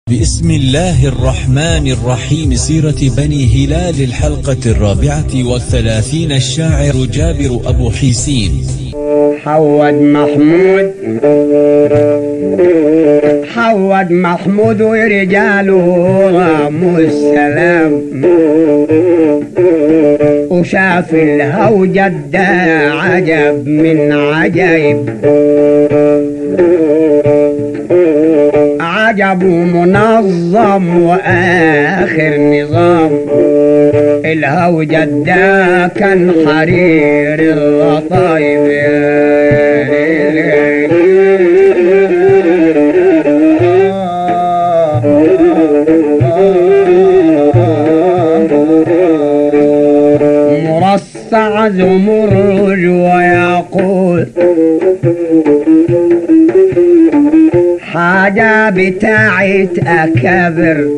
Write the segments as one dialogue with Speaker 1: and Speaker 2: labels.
Speaker 1: بسم الله الرحمن الرحيم سيرة بني هلال الحلقة الرابعة والثلاثين الشاعر جابر أبو حيسين
Speaker 2: حود محمود حود محمود ورجاله راموا السلام وشاف الهوجة ده عجب من عجيب عجب منظم واخر نظام الهوجة ده كان حرير الرطايب مرصع زمرج ويقول حاجة بتاعت أكابر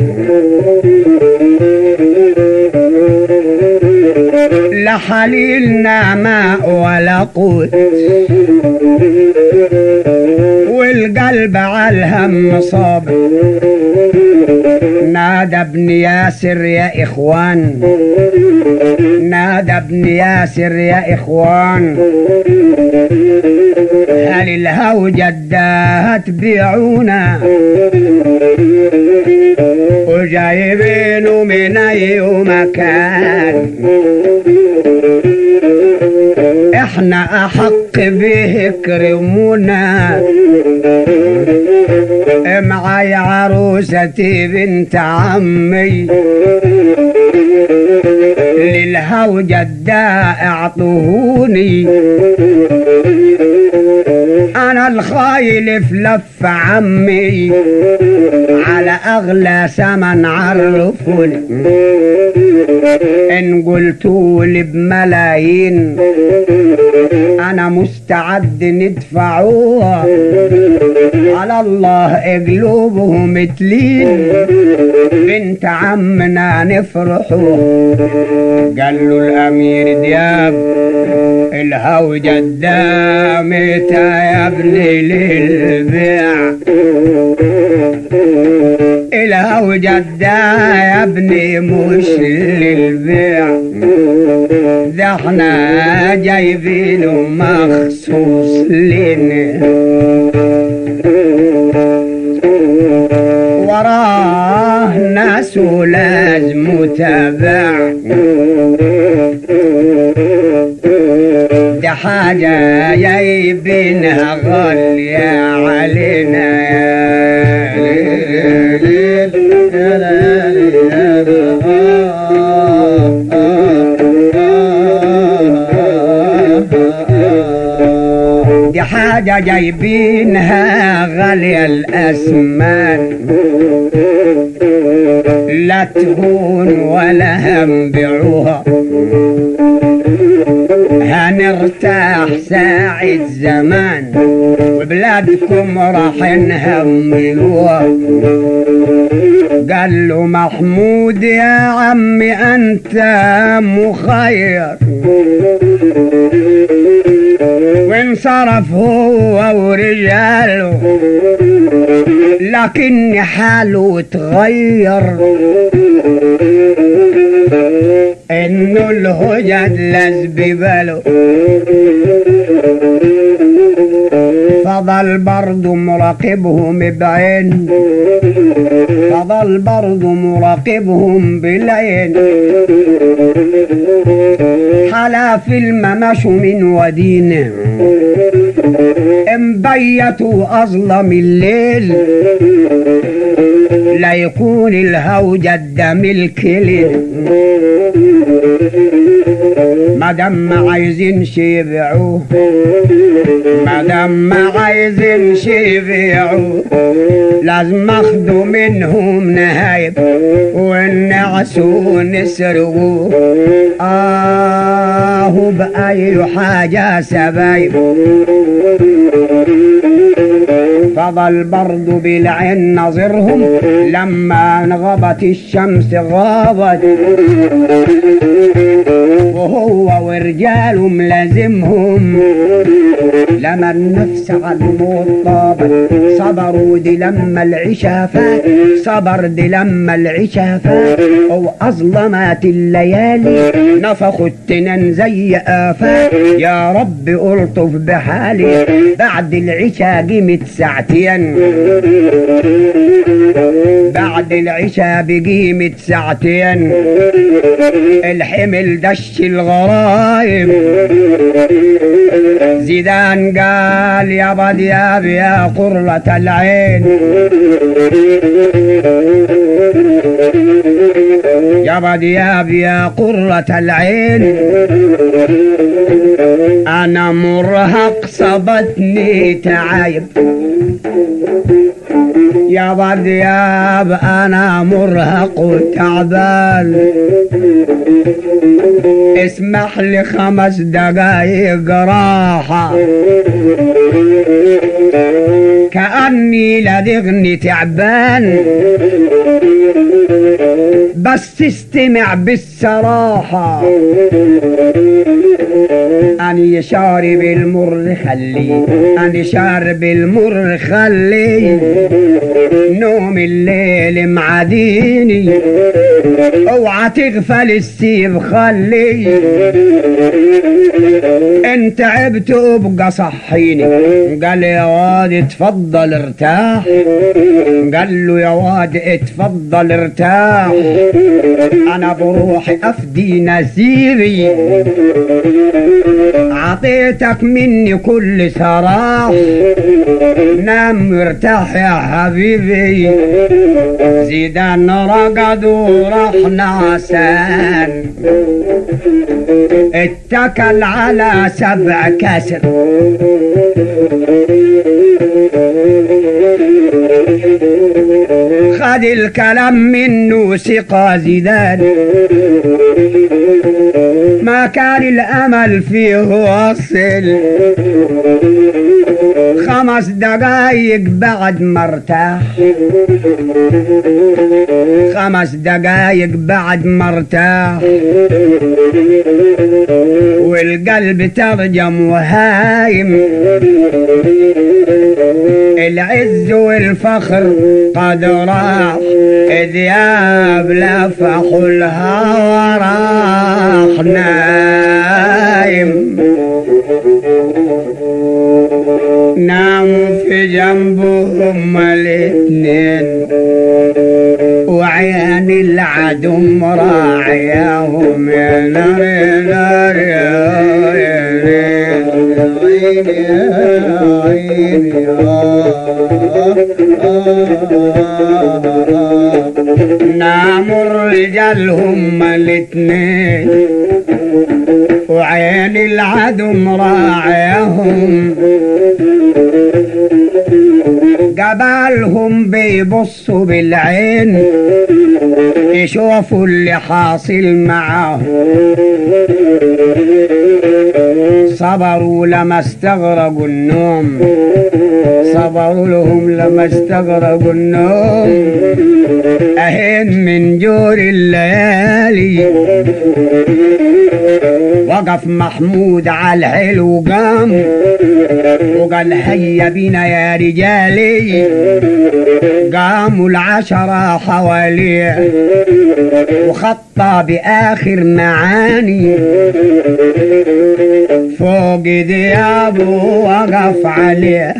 Speaker 2: لحليلنا ماء ولا قوت والقلب على الهم صاب نادى ابن ياسر يا إخوان نادى ابن ياسر يا إخوان هل الهوجة ده تبيعونا وجايبينه من أي مكان احنا أحق به كرمونا معاي عروستي بنت عمي للهوجة ده اعطوهوني انا الخايل في لف عمي على اغلى ثمن عرفوني ان قلتولي بملايين انا مستعد ندفعوها على الله قلوبهم تلين بنت عمنا نفرحوا قال له الامير دياب الهوجة الدامت يا ابني للبيع الهوجة الدا يا ابني مش للبيع ده احنا جايبينه مخصوص لنا وراه ناس ولازم تابع ده حاجة جايبينها غالية علينا يا ليل يا ليل يا ليل. دي حاجة جايبينها غالية الأسمان لا تهون ولا هنبيعوها هنرتاح ساعة زمان وبلادكم راح نهملوها قال له محمود يا عمي انت مخير وانصرف هو ورجاله لكن حاله اتغير انه الهجد لز بباله فضل برضه مراقبهم بعين فضل برضه مراقبهم بالعين حلا في الممشوا من ودينه مبيتوا أظلم الليل لا يكون الهوجة الدم الكليل مادام ما عايزين يبيعوه مادام ما عايزين يبيعوه لازم اخدوا منهم نهايب ونعسوا ونسرقوه آه بأي حاجة سبايب فضل برضو بالعين نظرهم لما انغبت الشمس غابت وهو ورجاله ملازمهم لما النفس على الموت طابت صبروا دي لما العشاء فات صبر دي لما العشاء فات وأظلمت الليالي نفخوا التنان زي آفات يا رب ألطف بحالي بعد العشاء قيمة ساعتين بعد العشاء بقيمة ساعتين الحمل دش الغرايب زيدان قال يا بدياب يا قرة العين يا بدياب يا قرة العين أنا مرهق صبتني تعايب يا بدياب أنا مرهق وتعبان اسمح لي خمس دقايق راحة كأني لدغني تعبان بس استمع بالصراحة أني شارب المر خلي أني شارب المر خلي نوم الليل معديني اوعى تغفل السيف خلي انت عبت ابقى صحيني قال يا واد اتفضل ارتاح قال له يا واد اتفضل ارتاح انا بروحي افدي نسيبي عطيتك مني كل سراح نام مرتاح يا حبيبي زيدان رقد وراح نعسان اتكل على سبع كسر خد الكلام منه ثقة زيدان ما كان الأمل فيه وصل خمس دقايق بعد ما ارتاح خمس دقايق بعد ما ارتاح والقلب ترجم وهايم العز والفخر قد راح ذياب لفحوا الهوى راح نايم ناموا في جنبهم الاثنين وعيان العدو مراعياهم يا نار يا نار يا عيني يا عيني ناموا الرجال هم الاثنين وعين العدو مراعيهم قبالهم بيبصوا بالعين يشوفوا اللي حاصل معاهم صبروا لما استغرقوا النوم صبروا لهم لما استغرقوا النوم أهين من جور الليالي وقف محمود على الحلو قام وقال هيا بينا يا رجالي قاموا العشرة حواليه وخطى بآخر معاني فوق ديابه وقف عليه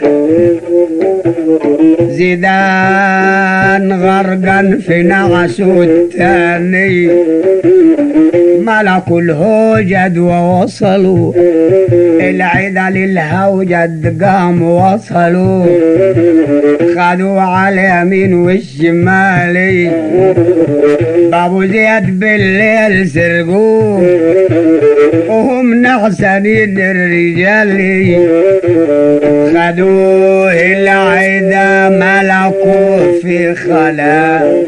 Speaker 2: زيدان غرقا في نعسه الثاني ملكوا الهوجد ووصلوا العدا للهوجد قام وصلوا خدوا على اليمين والشمال بابو زياد بالليل سرقوه وهم نحسنين الرجال خدوه العدا ملكوا في خلا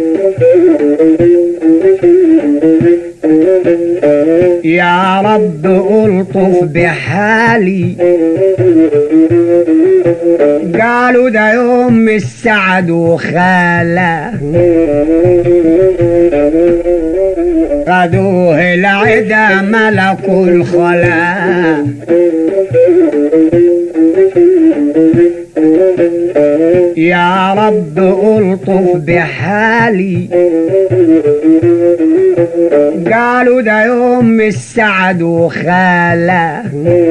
Speaker 2: يا رب ألطف بحالي قالوا ده يوم السعد وخاله خدوه العدا ملك رد ألطف بحالي قالوا ده يوم السعد وخاله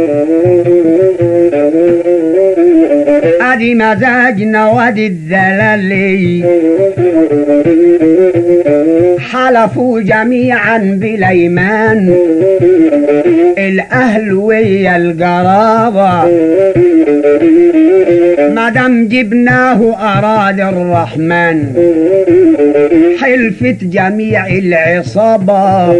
Speaker 2: ادي مزاجنا وادي الذلالي حلفوا جميعا بالايمان الاهل ويا القرابه ما دام جبناه اراد الرحمن حلفت جميع العصابه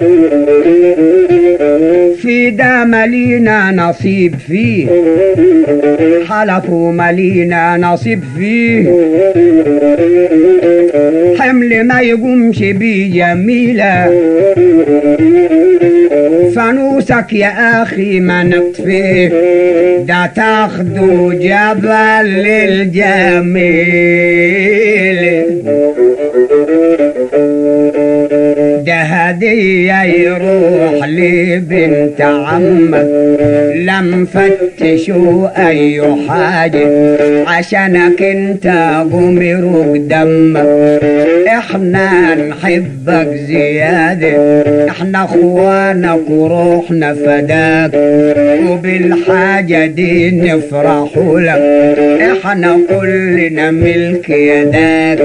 Speaker 2: في ده ملينا نصيب فيه حلفوا ملينا نصيب فيه حمل ما يقومش بيه جميلة فانوسك يا أخي ما نطفيه ده تاخدو جبل للجميل ده هدية يروح لبنت عمك لم فتشوا أي حاجة عشانك انت قمروا دمك احنا نحبك زيادة احنا اخوانك وروحنا فداك وبالحاجة دي نفرح لك احنا كلنا ملك يداك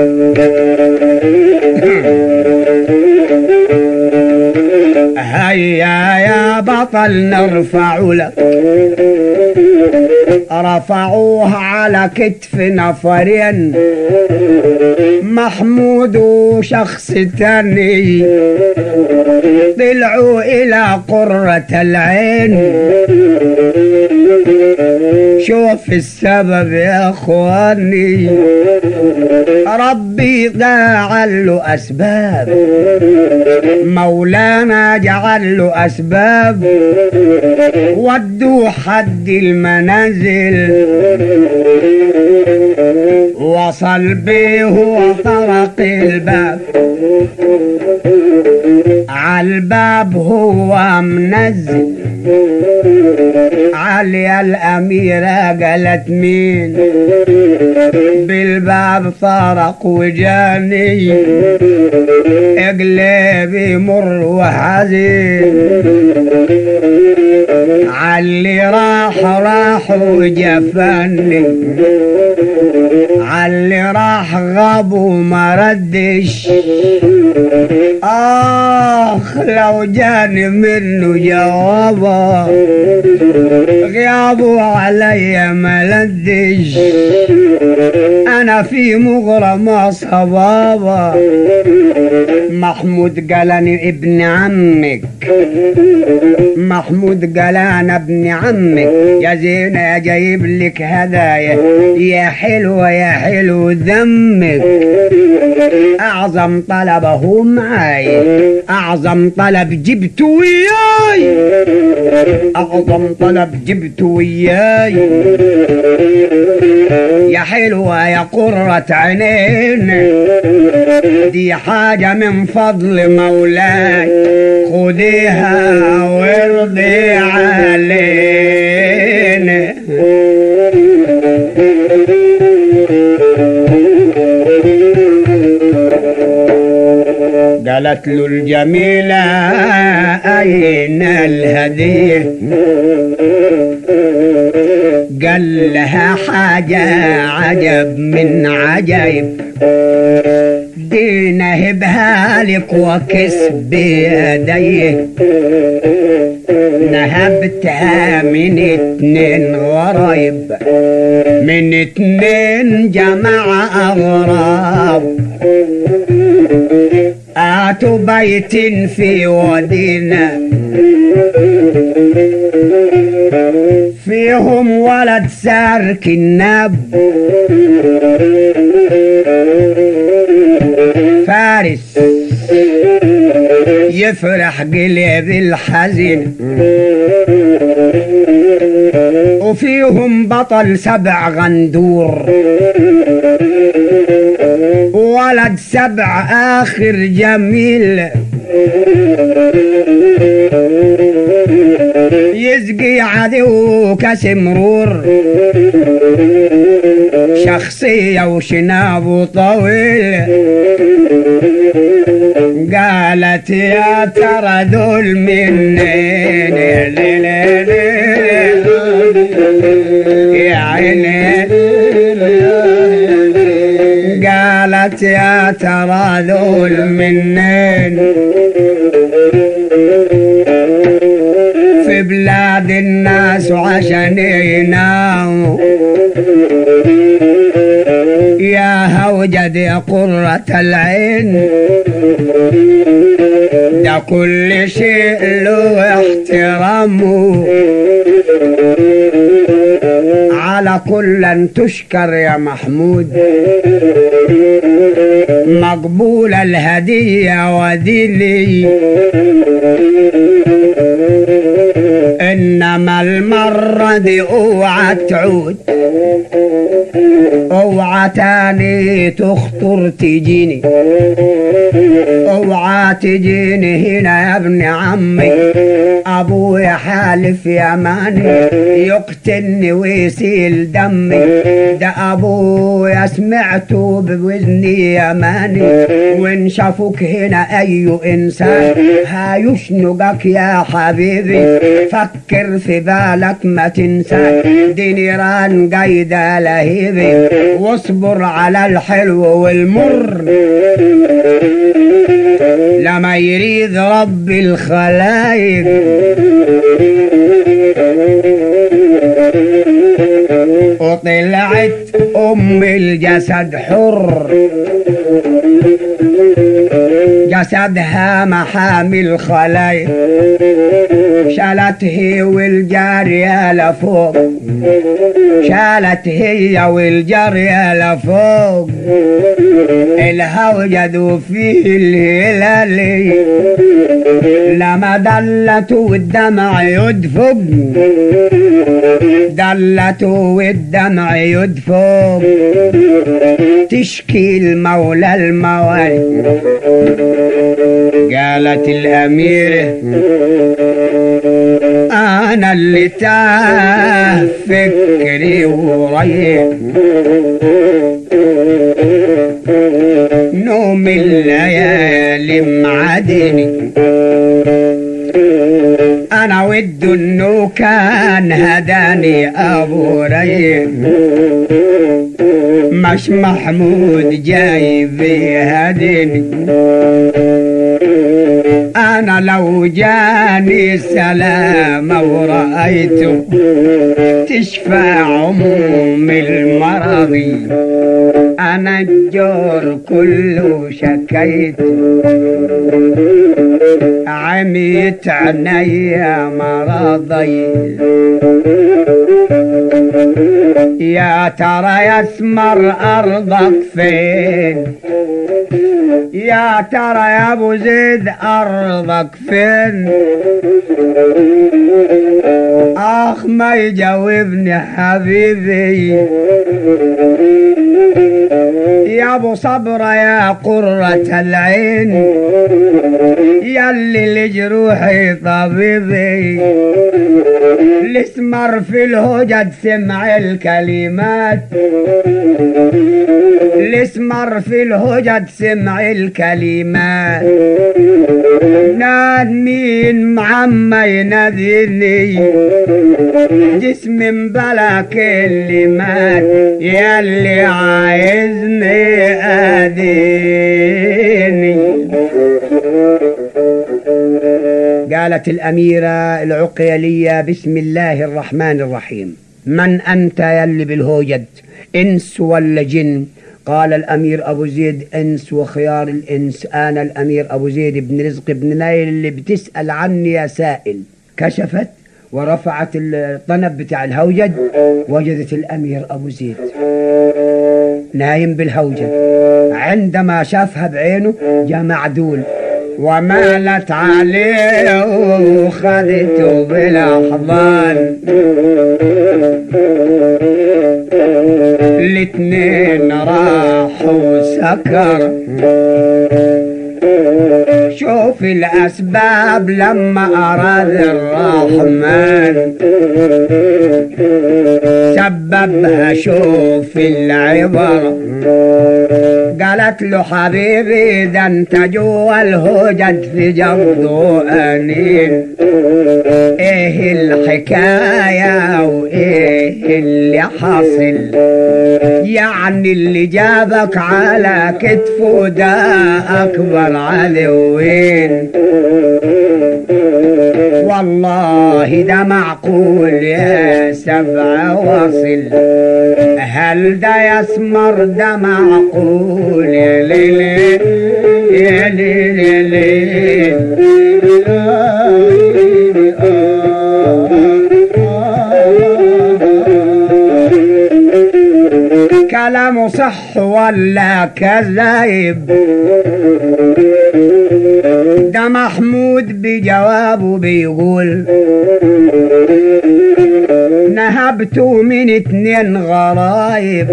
Speaker 2: هيا يا بطل نرفع لك رفعوه على كتف نفرين محمود وشخص تاني طلعوا إلى قرة العين شوف السبب يا اخواني ربي جعل له اسباب مولانا جعل له اسباب ودوا حد المنازل وصل بيه وطرق الباب عالباب هو منزل علي الأميرة قالت مين بالباب طرق وجاني اقلبي مر وحزين علي راح راح وجفني علي راح غاب وما ردش آخ لو جاني منه جوابا غيابه علي ما لدش أنا في مغرمة صبابة محمود قالني ابن عمك محمود قال انا ابن عمك يا زينة يا جايب لك هدايا يا حلوة يا حلو ذمك اعظم طلبه معاي اعظم طلب جبته وياي اعظم طلب جبته وياي يا حلوة يا قرة عينين دي حاجة من فضل مولاي خديها وارضي علينا قالت له الجميلة أين الهدية قال لها حاجة عجب من عجيب دي نهبها لك وكسب يديه نهبتها من اتنين غرايب من اتنين جماعة أغراب آتوا بيت في ودينا فيهم ولد سارك الناب فارس يفرح قلب الحزين وفيهم بطل سبع غندور ولد سبع آخر جميل يسقي عدوك سمرور شخصية وشناب طويل قالت يا ترى ذول منين يا عيني قالت يا ترى ذول منين في بلاد الناس وعشان يناموا يا هوجد يا قرة العين ده كل شيء له احترامه على كل أن تشكر يا محمود مقبول الهدية وديلي إنما المرة دي اوعى تعود اوعى تاني تخطر تجيني اوعى تجيني هنا يا ابن عمي ابوي حالف يماني يقتلني ويسيل دمي ده ابويا سمعته بوزني يماني وان شافوك هنا اي انسان هيشنقك يا حبيبي فكر في بالك ما تنسى دي نيران قايدة لهيبي واصبر على الحلو والمر لما يريد رب الخلايق وطلعت ام الجسد حر جسدها محامي الخلايق شالت هي والجارية لفوق شالت هي والجارية لفوق الهوجد فيه الهلال لما دلت والدمع يدفق دلت والدمع يدفق تشكي المولى الموالي قالت الأميرة أنا اللي تاه فكري وريح نوم الليالي معدني أنا ود إنه كان هداني أبو ريح مش محمود جاي بيهدني أنا لو جاني سلامة ورأيته تشفى عموم المرضي أنا الجور كله شكيت عميت عيني مرضي يا ترى يسمر أرضك فين يا ترى يا ابو زيد ارضك فين اخ ما يجاوبني حبيبي يا ابو صبرة يا قرة العين يلي لجروحي طبيبي الاسمر في الهجد سمع الكلمات الاسمر في الهجد سمع الكلمات ناد مين معما يناديني جسم بلا كلمات يلي عايزني اديني قالت الأميرة العقيلية بسم الله الرحمن الرحيم من أنت يلي بالهوجد إنس ولا جن قال الأمير أبو زيد إنس وخيار الإنس أنا الأمير أبو زيد بن رزق بن نايل اللي بتسأل عني يا سائل كشفت ورفعت الطنب بتاع الهوجد وجدت الأمير أبو زيد نايم بالهوجد عندما شافها بعينه جاء معدول ومالت عليه وخذته بالاحضان الاتنين راحوا سكر شوف شوف الأسباب لما أراد الرحمن سببها شوف العبر قالت له حبيبي ده انت جوا الهجد في جبض أنين ايه الحكاية وايه اللي حصل يعني اللي جابك على كتفه ده اكبر عدوين والله ده معقول يا سبع وصل هل ده يسمر ده معقول يا ليل يا ليل يا ليل كلامه صح ولا كذايب ده محمود بجوابه بيقول نهبته من اتنين غرايب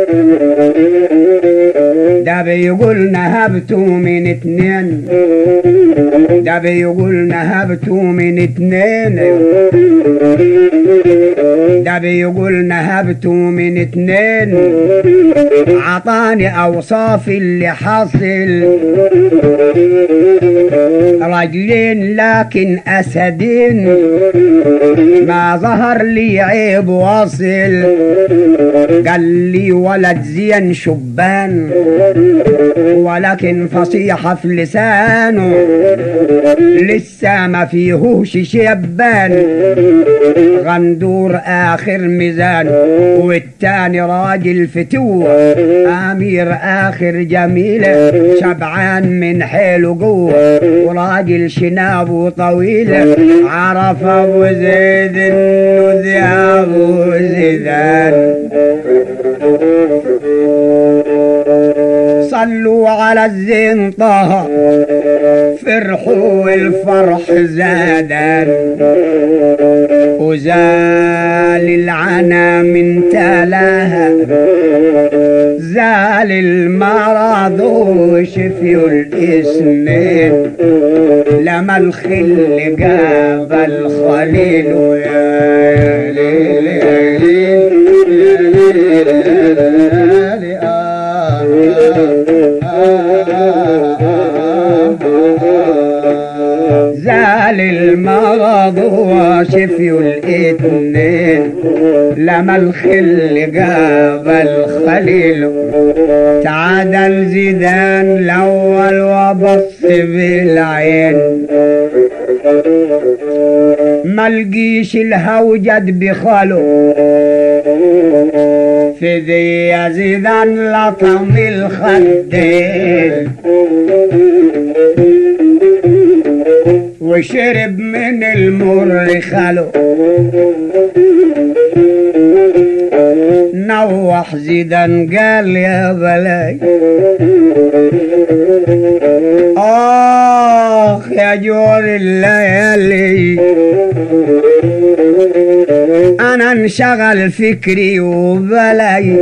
Speaker 2: ده بيقول نهبته من اتنين ده بيقول نهبته من اتنين ده بيقول نهبته من اتنين عطاني اوصاف اللي حاصل رجلين لكن اسدين ما ظهر لي عيب واصل قال لي ولد زين شبان ولكن فصيحة في لسانه لسه ما فيهوش شبان غندور آخر ميزان والتاني راجل فتوة أمير آخر جميلة شبعان من حيله قوة وراجل شنابه طويل عرف أبو زيد إنه ذي أبو زيدان صلوا على الزين طه فرحوا والفرح زادان وزال العنا من تلاها زال المرض وشفيوا الاسنين لما الخل جاب الخليل يا ليل يا ليل يا ليل يا ليل زال المرض وشفيوا الاتنين لما الخل جاب الخليل تعادل زيدان الاول وبص بالعين ملقيش الهوجد بخاله في ذي زيدان لطم الخدين وشرب من المر خلو نوح زيدان قال يا بلاي آخ يا جور الليالي أنا انشغل فكري وبلاي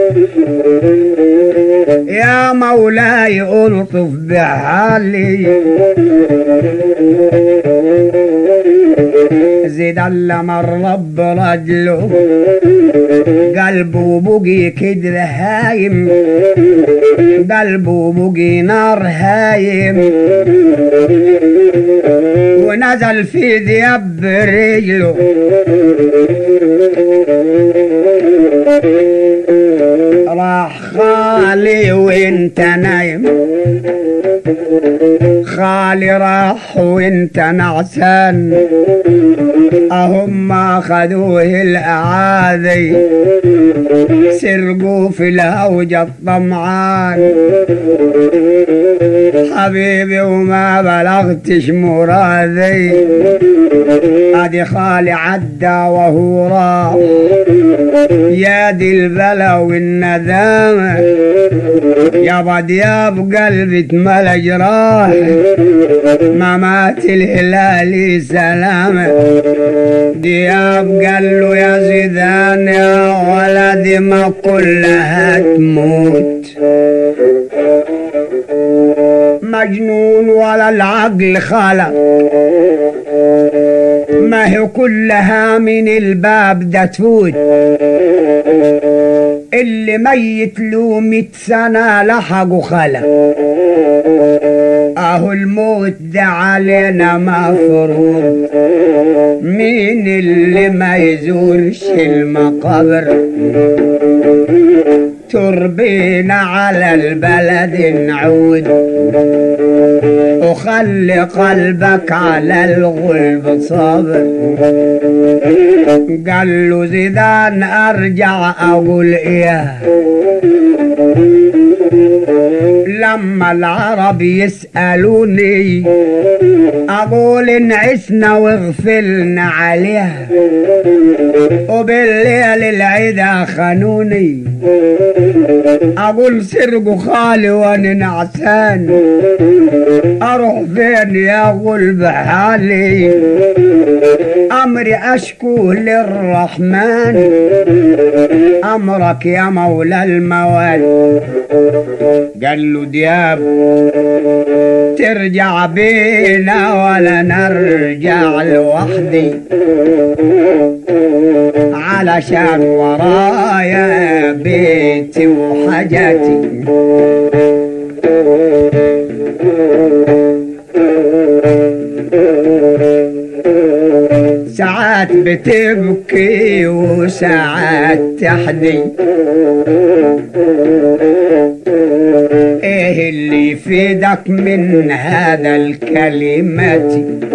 Speaker 2: يا مولاي ألطف بحالي زيد لما الرب رجله قلبه بقي كدر هايم قلبه بقي نار هايم ونزل في ذياب رجله راح خالي وانت نايم خالي راح وانت نعسان اهم اخذوه الاعاذي سرقوا في الهوجة الطمعان حبيبي وما بلغتش مرادي ادي خالي عدى وهو راح يا دي البلا والندامة يا بدياب قلبي اتملى جراح ما مات الهلال سلامة دياب قال له يا زيدان يا ولدي ما كلها تموت مجنون ولا العقل خلق ما هي كلها من الباب ده تفوت اللي ميت له ميت سنة لحق وخلق اهو الموت ده علينا مفروض مين اللي ما يزورش المقابر تربينا على البلد نعود وخلي قلبك على الغلب صابر قال له زيدان ارجع اقول ايه لما العرب يسألوني أقول إن عشنا وغفلنا عليها وبالليل العيدة خانوني أقول سرقوا خالي وأنا نعسان أروح فين يا غلب حالي أمري أشكو للرحمن أمرك يا مولى الموال قال له دياب ترجع بينا ولا نرجع لوحدي علشان ورايا بيتي وحاجاتي ساعات بتبكي وساعات تحدي ايه اللي يفيدك من هذا الكلمات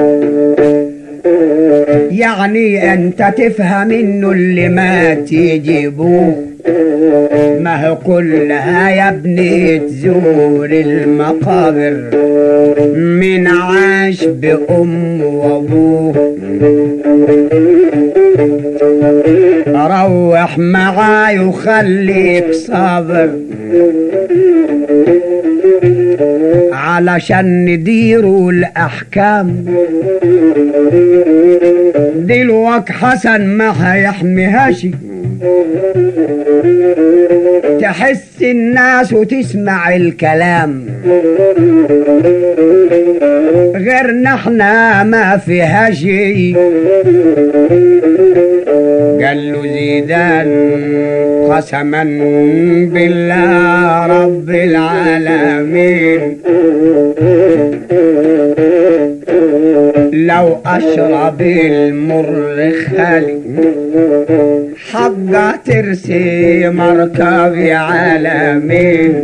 Speaker 2: يعني انت تفهم انه اللي ما تجيبوه ما هو كلها يا ابني تزور المقابر من عاش بأم وأبوه روح معاي وخليك صابر علشان نديروا الأحكام دلوك حسن ما هيحميهاش تحس الناس وتسمع الكلام غيرنا احنا ما فيها شيء قال له زيدان قسما بالله رب العالمين لو أشرب المر خالي حق ترسي مركبي عالمين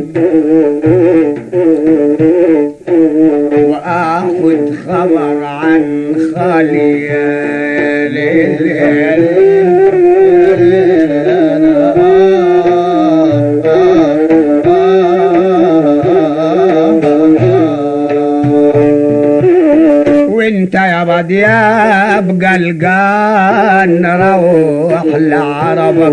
Speaker 2: وآخذ خبر عن خالي يا ليل يا وانت يا بدياب قلقان روح لعربك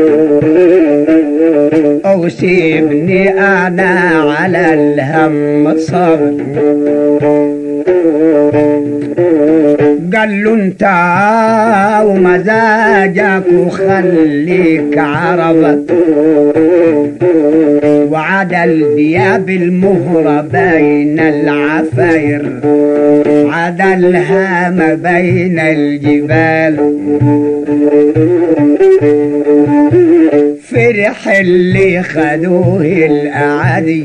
Speaker 2: او سيبني انا على الهم صبر قال له انت ومزاجك وخليك عربك وعدا الدياب المهرة بين العفاير عدا الهام بين الجبال فرح اللي خدوه الأعادي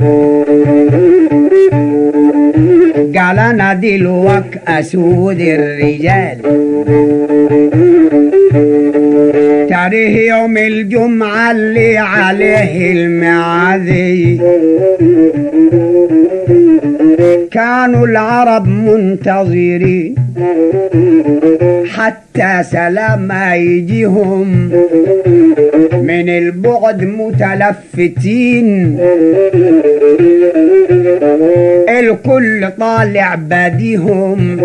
Speaker 2: قال انا دلوك اسود الرجال تاريخ يوم الجمعة اللي عليه المعادي كانوا العرب منتظرين حتى سلام يجيهم من البعد متلفتين الكل طالع بديهم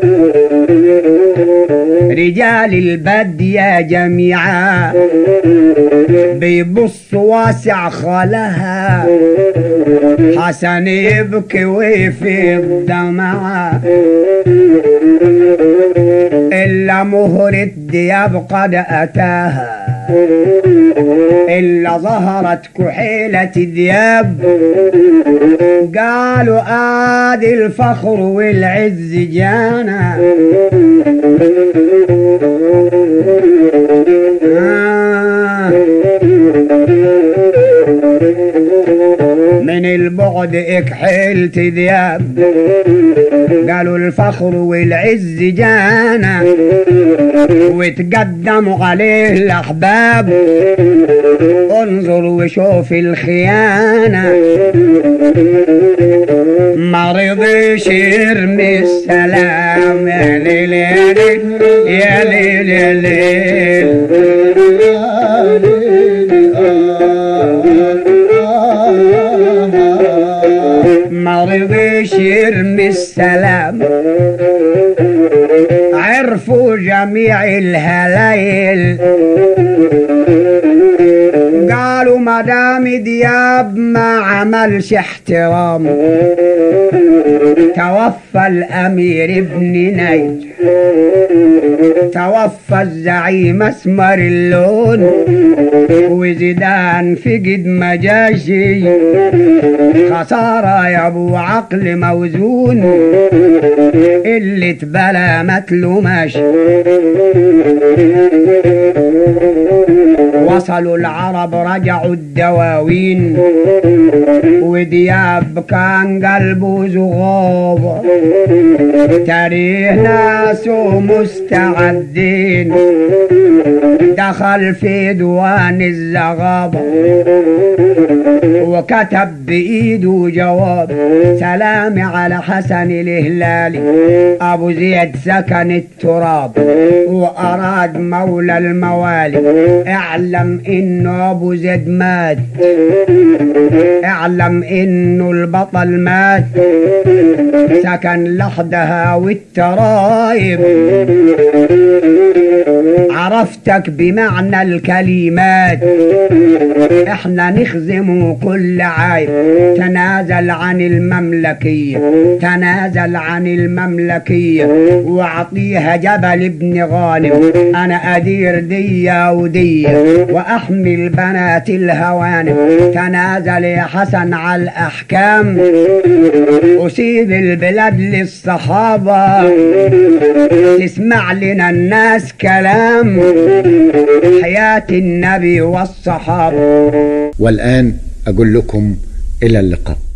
Speaker 2: رجال البد يا جميعا بيبص واسع خالها حسن يبكي ويفيض دمعة إلا مهر الدياب قد أتاها إلا ظهرت كحيلة ذياب قالوا آدي الفخر والعز جانا آه من البعد اكحلت ذياب قالوا الفخر والعز جانا وتقدموا عليه الاحباب انظر وشوف الخيانة ما رضيش يرمي السلام يا ليل يا ليل يا ليل يا ليل ما رضيش يرمي السلام عرفوا جميع الهلايل قالوا مدام دياب ما عملش احترام توفى الامير ابن نيل توفى الزعيم اسمر اللون وزيدان فقد مجاشي خسارة يا ابو عقل موزون اللي اتبلى متلو ماشي وصلوا العرب رجعوا الدواوين ودياب كان قلبه زغاب تاريخ ناس مستعدين دخل في ديوان الزغابة وكتب بإيده جواب سلام على حسن الهلالي أبو زيد سكن التراب وأراد مولى الموالي اعلم إنه أبو زيد مات اعلم إنه البطل مات سكن لحدها والترايب عرفتك بمعنى الكلمات احنا نخزم كل عيب تنازل عن المملكية تنازل عن المملكية واعطيها جبل ابن غانم انا ادير دية ودية واحمل بنات الهوانم تنازل يا حسن على الاحكام اسيب البلاد للصحابة تسمع لنا الناس كلام حياة النبي والصحابة
Speaker 3: والآن أقول لكم إلى اللقاء